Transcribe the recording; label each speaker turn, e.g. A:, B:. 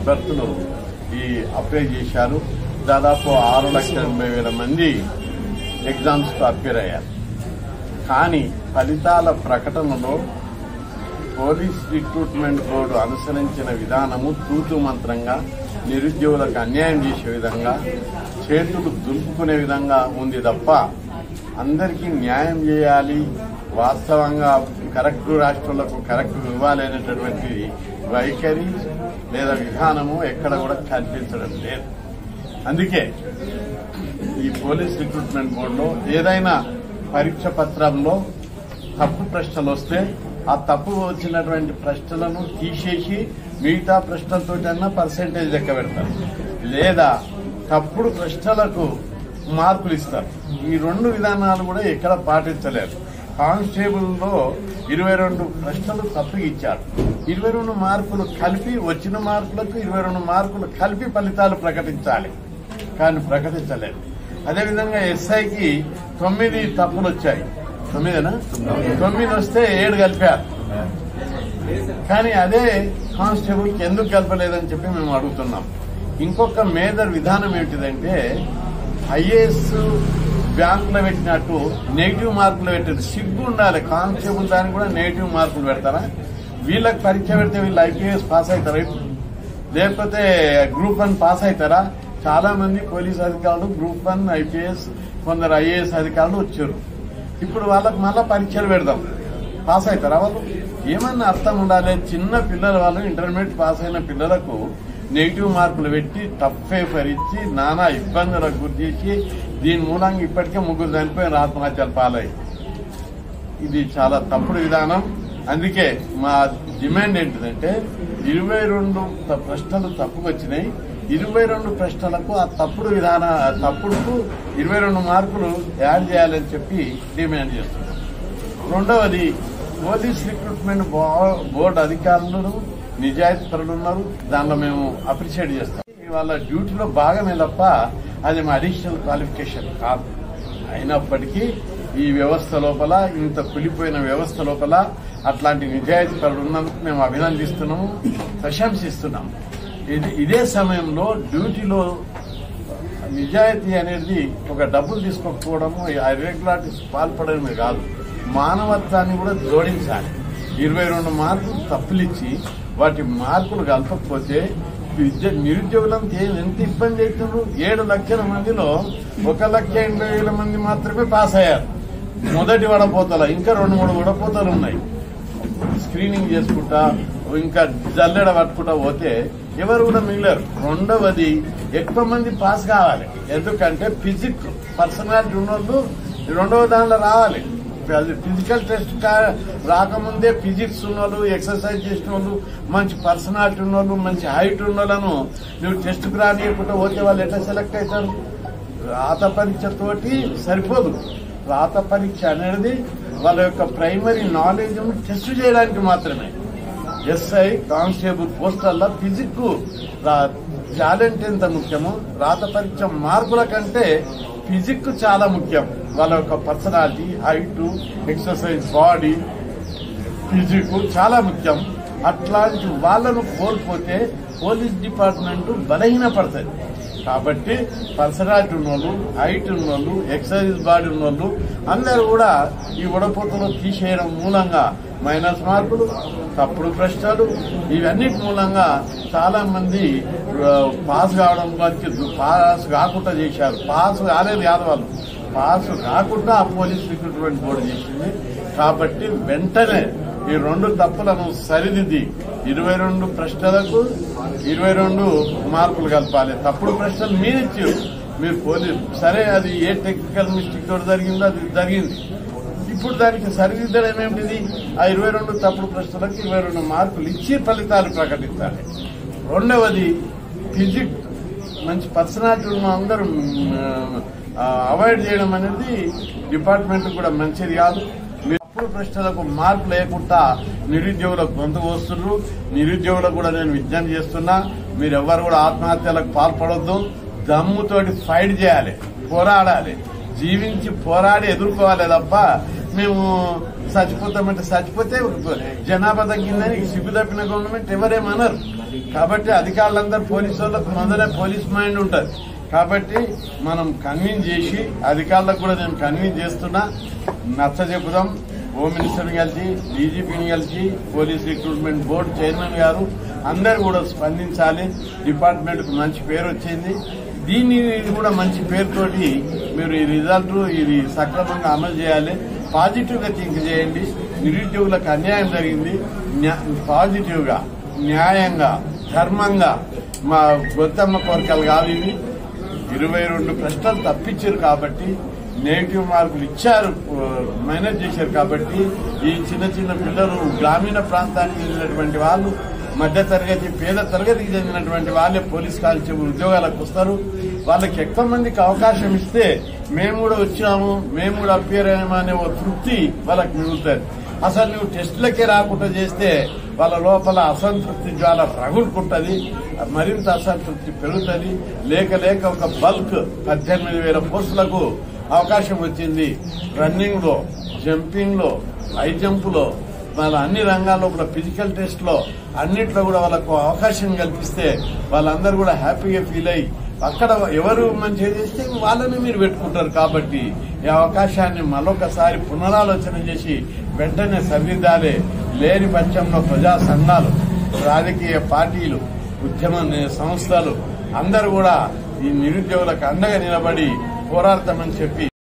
A: బెర్త్లు ఈ అప్లై చేశారు దాదాపు ఆరు లక్షల ఎనభై వేల మంది ఎగ్జామ్స్కు అపేర్ అయ్యారు కానీ ఫలితాల ప్రకటనలో పోలీస్ రిక్రూట్మెంట్ బోర్డు అనుసరించిన విధానము తూతు మంత్రంగా నిరుద్యోగులకు అన్యాయం చేసే విధంగా చేతులు దులుపుకునే విధంగా ఉంది తప్ప అందరికీ న్యాయం చేయాలి వాస్తవంగా కరెక్ట్ రాష్ట్రాలకు కరెక్ట్ ఇవ్వాలి అనేటటువంటి వైఖరి లేదా విధానము ఎక్కడ కూడా కనిపించడం లేదు అందుకే ఈ పోలీస్ రిక్రూట్మెంట్ బోర్డులో ఏదైనా పరీక్ష పత్రంలో తప్పు ప్రశ్నలు వస్తే ఆ తప్పు వచ్చినటువంటి ప్రశ్నలను తీసేసి మిగతా ప్రశ్నలతోటన్నా పర్సెంటేజ్ లెక్క పెడతారు లేదా తప్పుడు ప్రశ్నలకు మార్కులు ఇస్తారు ఈ రెండు విధానాలు కూడా ఎక్కడ పాటించలేరు కానిస్టేబుల్ లో ఇరవై రెండు ప్రశ్నలు తప్పుగా ఇచ్చారు ఇరవై రెండు మార్కులు కలిపి వచ్చిన మార్కులకు ఇరవై రెండు మార్కులు కలిపి ఫలితాలు ప్రకటించాలి కానీ ప్రకటించలేదు అదేవిధంగా ఎస్ఐకి తొమ్మిది తప్పులు వచ్చాయి తొమ్మిదేనా తొమ్మిది వస్తే ఏడు కలిపారు కానీ అదే కానిస్టేబుల్ కి ఎందుకు కలపలేదని చెప్పి మేము అడుగుతున్నాం ఇంకొక మేజర్ విధానం ఏంటిదంటే ఐఏఎస్ బ్యాంకులో పెట్టినట్టు నెగిటివ్ మార్కులు పెట్టారు సిగ్గు ఉండాలి కానిస్టేబుల్ దానికి కూడా నెగిటివ్ మార్కులు పెడతారా వీళ్ళకి పరీక్ష పెడితే వీళ్ళు ఐపీఎస్ పాస్ అవుతారా ఇప్పుడు? లేకపోతే గ్రూప్ వన్ పాస్ అవుతారా చాలా మంది పోలీస్ అధికారులు గ్రూప్ వన్ ఐపీఎస్ కొందరు ఐఏఎస్ అధికారులు వచ్చారు ఇప్పుడు వాళ్ళకి మళ్ళా పరీక్షలు పెడదాం పాస్ అవుతారా వాళ్ళు ఏమన్నా అర్థం ఉండాలి చిన్న పిల్లల వాళ్ళు ఇంటర్మీడియట్ పాస్ అయిన పిల్లలకు నెగిటివ్ మార్కులు పెట్టి టఫ్ పేపర్ ఇచ్చి నానా ఇబ్బందులకు గురి చేసి దీని మూలంగా ఇప్పటికే ముగ్గురు చనిపోయిన ఆత్మహత్యలు పాలయ్యి ఇది చాలా తప్పుడు విధానం అందుకే మా డిమాండ్ ఏంటిదంటే ఇరవై రెండు త- ప్రశ్నలు తప్పుకు వచ్చినాయి ఇరవై రెండు ప్రశ్నలకు ఆ తప్పుడు విధాన ఆ తప్పుడుకు ఇరవై రెండు మార్కులు యాడ్ చేయాలని చెప్పి డిమాండ్ చేస్తున్నాం రెండవది పోలీస్ రిక్రూట్మెంట్ బో- బోర్డు అధికారులు నిజాయితీ పరులు ఉన్నారు దానిలో మేము అప్రిషియేట్ చేస్తాం వాళ్ళ డ్యూటీలో భాగమే తప్ప అది మా అడిషనల్ క్వాలిఫికేషన్ కాదు అయినప్పటికీ ఈ వ్యవస్థ లోపల ఇంత కులిపోయిన వ్యవస్థ లోపల అట్లాంటి నిజాయితీ పరులు ఉన్నందుకు మేము అభినందిస్తున్నాము ప్రశంసిస్తున్నాము ఇది ఇదే సమయంలో డ్యూటీలో నిజాయితీ అనేది ఒక డబ్బులు తీసుకోకపోవడము ఇర్రెగ్యులారిటీస్ పాల్పడమే కాదు మానవత్వాన్ని కూడా జోడించాలి ఇరవై రెండు మార్కులు తప్పులిచ్చి వాటి మార్కులు కలపకపోతే విద్య నిరుద్యోగులంతా ఏ- ఎంత ఇబ్బంది అవుతున్నారు ఏడు లక్షల మందిలో ఒక లక్ష ఎనభై వేల మంది మాత్రమే పాస్ అయ్యారు మొదటి వడపోతల ఇంకా రెండు మూడు వడపోతలు ఉన్నాయి స్క్రీనింగ్ చేసుకుంటా ఇంకా జల్లెడ పట్టుకుంటా పోతే ఎవరు కూడా మిగిలారు రెండవది ఎక్కువ మంది పాస్ కావాలి ఎందుకంటే ఫిజిక్ పర్సనాలిటీ ఉన్నోళ్ళు రెండవ దాంట్లో రావాలి అది ఫిజికల్ టెస్ట్ కా- రాకముందే ఫిజిక్స్ ఉన్నోళ్ళు ఎక్సర్సైజ్ చేసిన వాళ్ళు మంచి పర్సనాలిటీ ఉన్నోళ్ళు మంచి హైట్ ఉన్నోళ్ళను నువ్వు టెస్ట్కి రానియకుండా పోతే వాళ్ళు ఎట్లా సెలెక్ట్ అవుతారు రాత పరీక్షతోటి సరిపోదు రాత పరీక్ష అనేది వాళ్ళ యొక్క ప్రైమరీ నాలెడ్జ్ టెస్ట్ చేయడానికి మాత్రమే ఎస్ఐ కానిస్టేబుల్ పోస్టర్ల ఫిజిక్ టాలెంట్ ఎంత ముఖ్యమో రాత పరీక్ష మార్కుల కంటే ఫిజిక్ చాలా ముఖ్యం వాళ్ళ యొక్క personality height exercise body physique చాలా ముఖ్యం అట్లాంటి వాళ్ళను కోల్పోతే పోలీస్ డిపార్ట్మెంట్ బలహీనపడుతుంది కాబట్టి పర్సనాలిటీ ఉన్నోళ్ళు హైట్ ఉన్నోళ్ళు ఎక్సర్సైజ్ బాడీ ఉన్నోళ్ళు అందరూ కూడా ఈ ఉడపోతలో తీసేయడం మూలంగా మైనస్ మార్కులు తప్పుడు ప్రశ్నలు ఇవన్నిటి మూలంగా చాలా మంది ఆ, పాస్ కావడం గురించి పాస్ కాకుండా చేశారు పాస్ కాలేదు కాదు వాళ్ళు పాస్ కాకుండా ఆ పోలీస్ రిక్రూట్మెంట్ బోర్డు చేసింది కాబట్టి వెంటనే ఈ రెండు తప్పులను సరిదిద్ది ఇరవై రెండు ప్రశ్నలకు ఇరవై రెండు మార్కులు కలపాలి తప్పుడు ప్రశ్నలు మీరు ఇచ్చారు మీరు పోలీసు సరే అది ఏ టెక్నికల్ మిస్టేక్ తోటి జరిగిందో అది జరిగింది ఇప్పుడు దానికి సరిదిద్దడం ఏమిటిది ఆ ఇరవై రెండు తప్పుడు ప్రశ్నలకు ఇరవై రెండు మార్కులు ఇచ్చి ఫలితాలు ప్రకటించాలి రెండవది ఫిజిక్ మంచి పర్సనాలిటీ ఉన్న అందరూ అవాయిడ్ చేయడం అనేది డిపార్ట్మెంట్ కూడా మంచిది కాదు మీరు అప్పుడు ప్రశ్నలకు మార్పు లేకుండా నిరుద్యోగులకు గొంతు వస్తున్నారు నిరుద్యోగులకు కూడా నేను విజ్ఞప్తి చేస్తున్నా మీరెవ్వరు కూడా ఆత్మహత్యలకు పాల్పడొద్దు దమ్ముతోటి ఫైట్ చేయాలి పోరాడాలి జీవించి పోరాడి ఎదుర్కోవాలి తప్ప మేము చచ్చిపోతామంటే చచ్చిపోతే జనాభా తగ్గిందని సిగ్గు తప్పిన గవర్నమెంట్ ఎవరేమనరు కాబట్టి అధికారులందరూ పోలీసు వాళ్ళకు మొదలే పోలీస్ మైండ్ ఉంటుంది కాబట్టి మనం కన్విన్స్ చేసి అధికారులకు కూడా నేను కన్విన్స్ చేస్తున్నా నచ్చ చెప్పుదాం హోమ్ మినిస్టర్ని కలిసి డీజీపీని కలిసి పోలీస్ రిక్రూట్మెంట్ బోర్డు చైర్మన్ గారు అందరు కూడా స్పందించాలి డిపార్ట్మెంట్కు మంచి పేరు వచ్చింది దీన్ని కూడా మంచి పేరుతోటి మీరు ఈ రిజల్ట్ ఇది సక్రమంగా అమలు చేయాలి పాజిటివ్ గా థింక్ చేయండి నిరుద్యోగులకు అన్యాయం జరిగింది పాజిటివ్ గా న్యాయంగా ధర్మంగా మా గొత్తమ్మ కోరికలు కావు ఇవి ఇరవై రెండు ప్రశ్నలు తప్పించారు కాబట్టి నెగిటివ్ మార్కులు ఇచ్చారు మేనేజ్ చేశారు కాబట్టి ఈ చిన్న చిన్న పిల్లలు గ్రామీణ ప్రాంతానికి చెందినటువంటి వాళ్ళు మధ్య తరగతి పేద తరగతికి చెందినటువంటి వాళ్ళే పోలీస్ కానిస్టేబుల్ ఉద్యోగాలకు వస్తారు వాళ్ళకి ఎక్కువ మందికి అవకాశం ఇస్తే మేము కూడా వచ్చాము మేము కూడా అప్పేర్ అయ్యామా అనే ఓ తృప్తి వాళ్ళకి మిగులుతుంది అసలు నువ్వు టెస్టులకే రాకుండా చేస్తే వాళ్ళ లోపల అసంతృప్తి జ్వాల రగులుకుంటది మరింత అసంతృప్తి పెరుగుతుంది లేక లేక ఒక బల్క్ పద్దెనిమిది వేల పోస్టులకు అవకాశం వచ్చింది రన్నింగ్ లో జంపింగ్ లో హై జంప్ లో వాళ్ళ అన్ని రంగాల్లో కూడా ఫిజికల్ టెస్ట్ లో అన్నిట్లో కూడా వాళ్ళకు అవకాశం కల్పిస్తే వాళ్ళందరూ కూడా హ్యాపీగా ఫీల్ అయ్యి అక్కడ ఎవరు మంచిగా చేస్తే వాళ్ళని మీరు పెట్టుకుంటారు కాబట్టి ఈ అవకాశాన్ని మరొకసారి పునరాలోచన చేసి వెంటనే సరిదిద్దాలే లేని పక్షంలో ప్రజా సంఘాలు రాజకీయ పార్టీలు ఉద్యమ సంస్థలు అందరూ కూడా ఈ నిరుద్యోగులకు అండగా నిలబడి పోరాడతామని చెప్పి